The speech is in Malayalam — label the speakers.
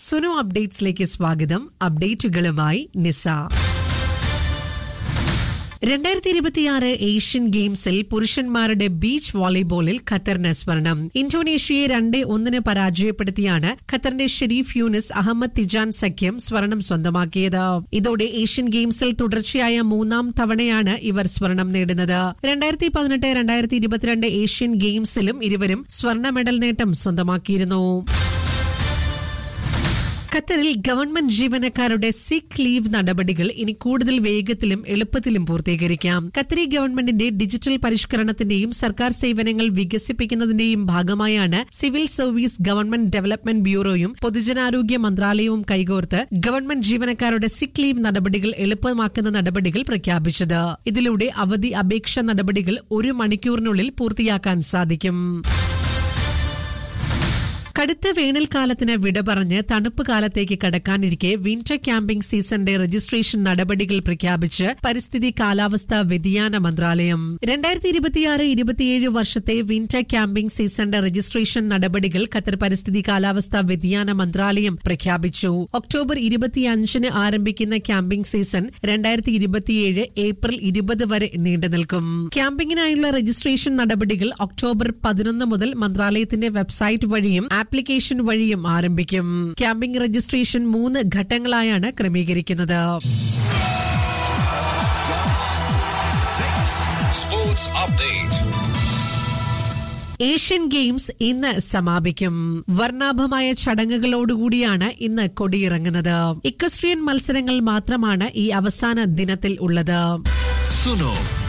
Speaker 1: സുനു അപ്ഡേറ്റ്സിലേക്ക് സ്വാഗതം അപ്ഡേറ്റുകളുമായി നിസ രണ്ടായിരത്തി ഇരുപത്തിയാറ് ഏഷ്യൻ ഗെയിംസിൽ പുരുഷന്മാരുടെ ബീച്ച് വോളിബോളിൽ ഖത്തറിന് സ്വർണം ഇന്തോനേഷ്യയെ രണ്ട് ഒന്നിന് പരാജയപ്പെടുത്തിയാണ് ഖത്തറിന്റെ ഷെരീഫ് യൂനിസ് അഹമ്മദ് തിജാൻ സഖ്യം സ്വർണം സ്വന്തമാക്കിയത് ഇതോടെ ഏഷ്യൻ ഗെയിംസിൽ തുടർച്ചയായ മൂന്നാം തവണയാണ് ഇവർ സ്വർണം നേടുന്നത് രണ്ടായിരത്തി പതിനെട്ട് രണ്ടായിരത്തി ഇരുപത്തിരണ്ട് ഏഷ്യൻ ഗെയിംസിലും ഇരുവരും സ്വർണ്ണ മെഡൽ നേട്ടം സ്വന്തമാക്കിയിരുന്നു ഖത്തറിൽ ഗവൺമെന്റ് ജീവനക്കാരുടെ സിക്ക് ലീവ് നടപടികൾ ഇനി കൂടുതൽ വേഗത്തിലും എളുപ്പത്തിലും പൂർത്തീകരിക്കാം ഖത്തറി ഗവൺമെന്റിന്റെ ഡിജിറ്റൽ പരിഷ്കരണത്തിന്റെയും സർക്കാർ സേവനങ്ങൾ വികസിപ്പിക്കുന്നതിന്റെയും ഭാഗമായാണ് സിവിൽ സർവീസ് ഗവൺമെന്റ് ഡെവലപ്മെന്റ് ബ്യൂറോയും പൊതുജനാരോഗ്യ മന്ത്രാലയവും കൈകോർത്ത് ഗവൺമെന്റ് ജീവനക്കാരുടെ സിക്ക് ലീവ് നടപടികൾ എളുപ്പമാക്കുന്ന നടപടികൾ പ്രഖ്യാപിച്ചത് ഇതിലൂടെ അവധി അപേക്ഷ നടപടികൾ ഒരു മണിക്കൂറിനുള്ളിൽ പൂർത്തിയാക്കാൻ സാധിക്കും കടുത്ത വേനൽക്കാലത്തിന് വിട പറഞ്ഞ് തണുപ്പ് കാലത്തേക്ക് കടക്കാനിരിക്കെ വിന്റർ ക്യാമ്പിംഗ് സീസണിന്റെ രജിസ്ട്രേഷൻ നടപടികൾ പ്രഖ്യാപിച്ച് പരിസ്ഥിതി കാലാവസ്ഥാ വ്യതിയാന മന്ത്രാലയം രണ്ടായിരത്തി ഇരുപത്തിയാറ് ഇരുപത്തിയേഴ് വർഷത്തെ വിന്റർ ക്യാമ്പിംഗ് സീസണിന്റെ രജിസ്ട്രേഷൻ നടപടികൾ ഖത്തർ പരിസ്ഥിതി കാലാവസ്ഥാ വ്യതിയാന മന്ത്രാലയം പ്രഖ്യാപിച്ചു ഒക്ടോബർ ഇരുപത്തിയഞ്ചിന് ആരംഭിക്കുന്ന ക്യാമ്പിംഗ് സീസൺ രണ്ടായിരത്തി ഇരുപത്തിയേഴ് ഏപ്രിൽ ഇരുപത് വരെ നീണ്ടു നിൽക്കും ക്യാമ്പിംഗിനായുള്ള രജിസ്ട്രേഷൻ നടപടികൾ ഒക്ടോബർ പതിനൊന്ന് മുതൽ മന്ത്രാലയത്തിന്റെ വെബ്സൈറ്റ് വഴിയും ആപ്ലിക്കേഷൻ വഴിയും ആരംഭിക്കും ക്യാമ്പിംഗ് രജിസ്ട്രേഷൻ മൂന്ന് ഘട്ടങ്ങളായാണ് ക്രമീകരിക്കുന്നത്
Speaker 2: Sports Update.
Speaker 1: ഏഷ്യൻ ഗെയിംസ് ഇന്ന് സമാപിക്കും വർണ്ണാഭമായ ചടങ്ങുകളോടുകൂടിയാണ് ഇന്ന് കൊടിയിറങ്ങുന്നത് ഇക്വസ്ട്രിയൻ മത്സരങ്ങൾ മാത്രമാണ് ഈ അവസാന ദിനത്തിൽ ഉള്ളത്
Speaker 2: Suno